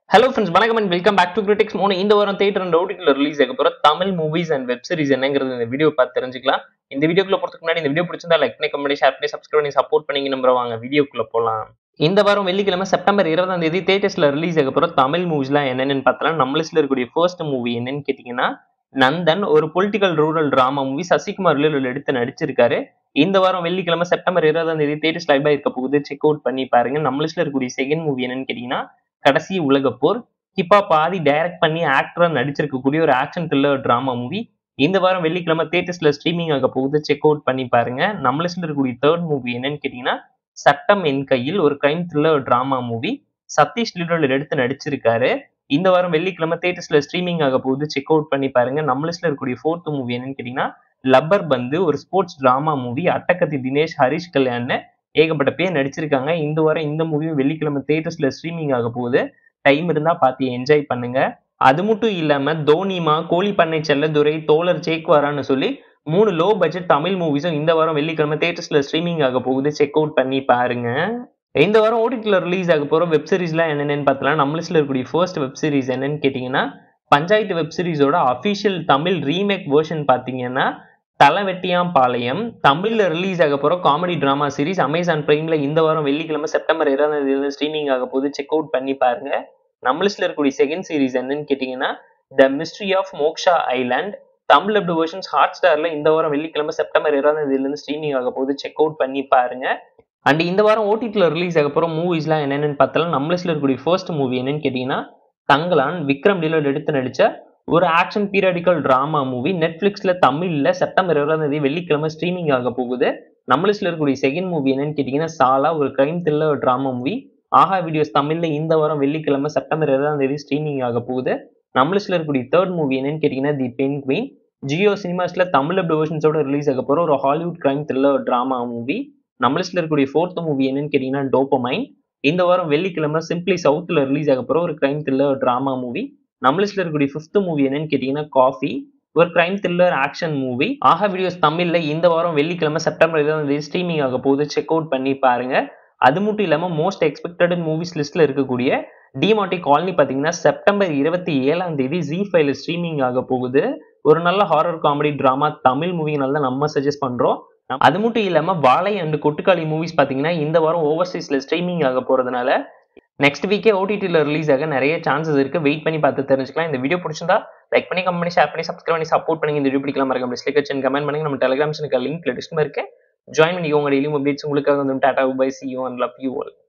hello friends வணக்கம் and welcome back to critics மூணு இந்த வாரம் தேட்டர் அண்ட் ஓடிடியில் ரிலீஸ் ஆக போகிற Tamil movies and web series என்னங்கிறது இந்த வீடியோ பார்த்து தெரிஞ்சுக்கலாம் இந்த வீடியோக்குள்ள போகிறதுக்கு முன்னாடி இந்த வீடியோ பிடிச்சிருந்தா லைக் பண்ணி கமெண்ட் ஷேர் பண்ணி சப்ஸ்கிரைப் பண்ணி சப்போர்ட் பண்ணி நம்புற வாங்க வீடியோக்குள்ள போகலாம் இந்த வாரம் வெள்ளிக்கிழமை செப்டம்பர் இருபதாம் தேதி தேட்டர்ஸ்ல ரிலீஸ் ஆக போகிற தமிழ் மூவிஸ்லாம் என்னென்னு பார்த்தலாம் நம்ம லிஸ்ட்ல இருக்கக்கூடிய ஃபர்ஸ்ட் மூவி என்னன்னு கேட்டிங்கன்னா நந்தன் ஒரு political rural drama movie Sasikumar லில் எடுத்து நடிச்சிருக்காரு இந்த வாரம் வெள்ளிக்கிழமை செப்டம்பர் இருபதாம் தேதி தேட்டர்ஸ் லைவா இருக்க போகுது செக் அவுட் பண்ணி பாருங்க நம்ம லிஸ்ட்ல இருக்கக்கூடிய செகண்ட் மூவி என்னன்னு கேட்டீங்கன்னா கடைசி உலகப்போர் ஹிப்பா பாதி டைரக்ட் பண்ணி ஆக்டரா நடிச்சிருக்கக்கூடிய ஒரு ஆக்ஷன் த்ரில்லர் டிராமா மூவி இந்த வாரம் வெள்ளிக்கிழமை தேட்டர்ஸ்ல ஸ்ட்ரீமிங் ஆக போகுது செக் அவுட் பண்ணி பாருங்க நம்ம லிஸ்ட்ல இருக்கக்கூடிய தேர்ட் மூவி என்னன்னு கேட்டீங்கன்னா சட்டம் என் கையில் ஒரு crime thriller drama movie Sathish லிடோல் எடுத்து நடிச்சிருக்காரு இந்த வாரம் வெள்ளிக்கிழமை தேட்டர்ஸ்ல ஸ்ட்ரீமிங் ஆக போகுது செக் அவுட் பண்ணி பாருங்க நம்ம லிஸ்ட்ல இருக்கக்கூடிய ஃபோர்த் மூவி என்னன்னு கேட்டீங்கன்னா லப்பர் பந்து ஒரு sports drama movie Attakathi Dinesh Harish Kalyan ஏகப்பட்ட பேர் நடிச்சிருக்காங்க இந்த வாரம் இந்த மூவியும் வெள்ளிக்கிழமை தேட்டர்ஸ்ல ஸ்ட்ரீமிங் ஆக போகுது டைம் இருந்தா பார்த்து என்ஜாய் பண்ணுங்க அது மட்டும் இல்லாம தோனிமா கோழி பண்ணை செல்லதுரை தோழர் சேக்வாரான்னு சொல்லி மூணு லோ பட்ஜெட் தமிழ் மூவிஸும் இந்த வாரம் வெள்ளிக்கிழமை தேட்டர்ஸ்ல ஸ்ட்ரீமிங் ஆக போகுது செக் அவுட் பண்ணி பாருங்க இந்த வாரம் ஓடிடியில் ரிலீஸ் ஆக போகிற வெப் சீரிஸ்லாம் என்னென்னு பார்த்தலாம் நம்ம லிஸ்ட்ல இருக்கக்கூடிய ஃபர்ஸ்ட் வெப் சீரிஸ் என்னன்னு கேட்டிங்கன்னா பஞ்சாயத்து வெப் சீரிஸோட அஃபிஷியல் தமிழ் ரீமேக் வேர்ஷன் பார்த்தீங்கன்னா தலைவெட்டியாம் பாளையம் தமிழ்ல ரிலீஸ் ஆக போகிற காமெடி ட்ராமா சீரிஸ் அமேசான் பிரைம்ல இந்த வாரம் வெள்ளிக்கிழமை செப்டம்பர் இருபதாம் தேதி ஸ்ட்ரீமிங் ஆக போது செக் அவுட் பண்ணி பாருங்க நம்ம லிஸ்ட்ல இருக்கக்கூடிய செகண்ட் சீரிஸ் என்னன்னு கேட்டிங்கன்னா the mystery of Moksha island Tamil அப்டு வெர்ஷன்ஸ் ஹாட் ஸ்டார்ல இந்த வாரம் வெள்ளிக்கிழமை செப்டம்பர் இருபதாம் தேதியிலிருந்து ஸ்ட்ரீமிங் ஆக போது செக் அவுட் பண்ணி பாருங்க அண்ட் இந்த வாரம் ஓடிடியில் ரிலீஸ் ஆக போகிற மூவிஸ்லாம் என்னென்னு பார்த்தாலும் நம்ம லிஸ்ட்ல இருக்கக்கூடிய ஃபர்ஸ்ட் மூவி என்னன்னு கேட்டிங்கன்னா தங்கலான் விக்ரம் டீலர் எடுத்து நடிச்ச ஒரு ஆக்ஷன் பீரியாடிக்கல் டிராமா மூவி நெட்ஃபிளிக்ஸ்ல தமிழ்ல செப்டம்பர் இருபதாம் தேதி வெள்ளிக்கிழமை ஸ்ட்ரீமிங் ஆக போகுது நம்ம லிஸ்ட்ல இருக்கக்கூடிய செகண்ட் மூவி என்னன்னு கேட்டீங்கன்னா சாலா ஒரு crime thriller drama movie Aha videos தமிழ்ல இந்த வாரம் வெள்ளிக்கிழமை செப்டம்பர் இருபதாம் தேதி ஸ்ட்ரீமிங் ஆக போகுது நம்ம லிஸ்ட்ல இருக்கக்கூடிய தேர்ட் மூவி என்னன்னு கேட்டீங்கன்னா தி பென் குவீன் ஜியோ சினிமாஸ்ல தமிழ் வெர்ஷன்ஸோட ரிலீஸ் ஆக போற ஒரு Hollywood crime thriller drama movie நம்ம லிஸ்ட்ல இருக்கக்கூடிய ஃபோர்த் மூவி என்னன்னு கேட்டீங்கன்னா டோப்பமைன் இந்த வாரம் வெள்ளிக்கிழமை சிம்பிளி சவுத்ல ரிலீஸ் ஆக போற ஒரு கிரைம் த்ரில்லர் டிராமா மூவி நம்ம லிஸ்ட்ல இருக்கக்கூடிய ஃபிஃப்த் மூவி என்னன்னு கேட்டீங்கன்னா காஃபி ஒரு crime thriller action movie Aha videos தமிழ்ல இந்த வாரம் வெள்ளிக்கிழமை செப்டம்பர் இருபதாம் தேதி ஸ்ட்ரீமிங் ஆக போகுது செக் அவுட் பண்ணி பாருங்க அது மட்டும் இல்லாம மோஸ்ட் எக்ஸ்பெக்டட் மூவிஸ் லிஸ்ட்ல இருக்கக்கூடிய டிமாட்டி காலனி பாத்தீங்கன்னா செப்டம்பர் இருபத்தி ஏழாம் தேதி ஜி ஃபைவ்ல ஸ்ட்ரீமிங் ஆக போகுது ஒரு நல்ல ஹாரர் காமெடி டிராமா தமிழ் மூவினால தான் நம்ம சஜஸ்ட் பண்றோம் அது மட்டும் இல்லாம வாழை அண்ட் கொட்டுக்காளி மூவிஸ் பாத்தீங்கன்னா இந்த வாரம் ஓவர்சீஸ்ல ஸ்ட்ரீமிங் ஆக போறதுனால நெக்ஸ்ட் வீக்கே ஓடிடியில் ரிலீஸ் ஆக நிறைய சான்சஸ் இருக்கு வெயிட் பண்ணி பார்த்து தெரிஞ்சுக்கலாம் இந்த வீடியோ பிடிச்சிருந்தா லைக் பண்ணி கமெண்ட் பண்ணி ஷேர் பண்ணி சப்ஸ்கிரைப் பண்ணி சப்போர்ட் பண்ணி இந்த வீடியோ பிடிக்கலாம் மறக்காம டிஸ்லைக் வச்சு கமெண்ட் பண்ணி நம்ம டெலிகிராம் சேனல் லிங்க் டிஸ்கிரிப்ஷன் இருக்கு ஜாயின் பண்ணி உங்க டெய்லியும் அப்டேட்ஸ் உங்களுக்காக வந்து tata bye see you and love you all